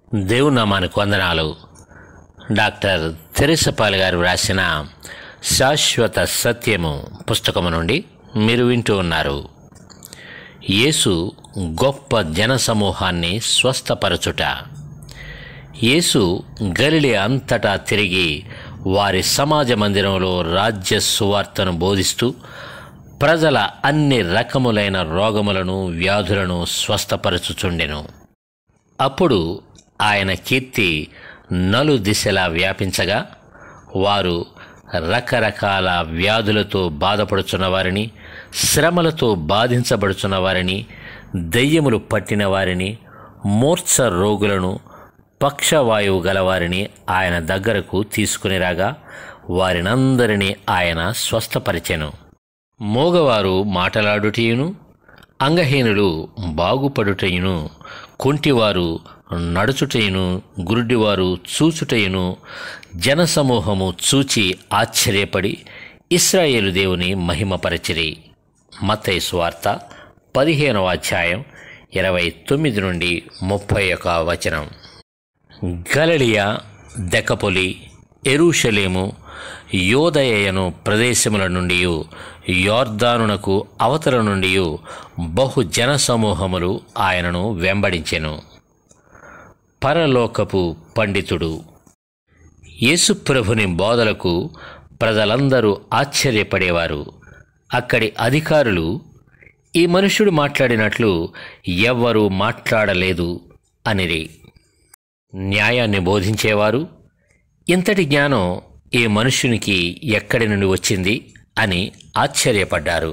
దేవునామానికి వందనాలు డాక్టర్ తెరిసపాల్ గారు వ్రాసిన శాశ్వత సత్యము పుస్తకము నుండి మీరు వింటూ ఉన్నారు యేసు గొప్ప జనసమూహాన్ని స్వస్థపరచుట యేసు గలిలే అంతటా తిరిగి వారి సమాజ మందిరంలో రాజ్య సువార్తను బోధిస్తూ ప్రజల అన్ని రకములైన రోగములను వ్యాధులను స్వస్థపరచుచుండెను అప్పుడు ఆయన కీర్తి నలు దిశలా వ్యాపించగా వారు రకరకాల వ్యాధులతో బాధపడుచున్న వారిని శ్రమలతో బాధించబడుచున్న వారిని దెయ్యములు పట్టిన వారిని మూర్ఛ రోగులను పక్షవాయువు గలవారిని ఆయన దగ్గరకు తీసుకుని రాగా వారినందరినీ ఆయన స్వస్థపరిచెను మోగవారు మాటలాడుటయును అంగహీనులు బాగుపడుటయును కుంటివారు నడుచుటయును గురుడివారు చూచుటయును జనసమూహము చూచి ఆశ్చర్యపడి ఇస్రాయేలు దేవుని మహిమపరచిరి మత్తయి స్వార్త పదిహేనవ అధ్యాయం ఇరవై తొమ్మిది నుండి ముప్పై ఒక వచనం గలలియా దెకపొలి ఎరుషలేము యోదయను ప్రదేశముల నుండి యోర్దానునకు అవతల నుండి బహు జనసమూహములు ఆయనను వెంబడించెను పరలోకపు పండితుడు యేసుప్రభుని బోధలకు ప్రజలందరూ ఆశ్చర్యపడేవారు అక్కడి అధికారులు ఈ మనుష్యుడు మాట్లాడినట్లు ఎవ్వరూ మాట్లాడలేదు అనిరి న్యాయాన్ని బోధించేవారు ఇంతటి జ్ఞానం ఈ మనుష్యునికి ఎక్కడి నుండి వచ్చింది అని ఆశ్చర్యపడ్డారు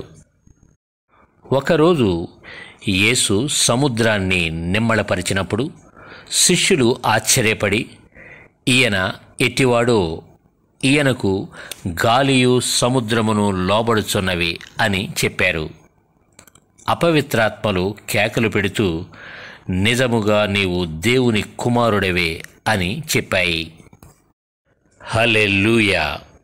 ఒకరోజు యేసు సముద్రాన్ని నిమ్మళపరిచినప్పుడు శిష్యులు ఆశ్చర్యపడి ఈయన ఎట్టివాడో ఈయనకు గాలియు సముద్రమును లోబడుచున్నవి అని చెప్పారు అపవిత్రాత్మలు కేకలు పెడుతూ నిజముగా నీవు దేవుని కుమారుడవే అని చెప్పాయి హలెల్లుయా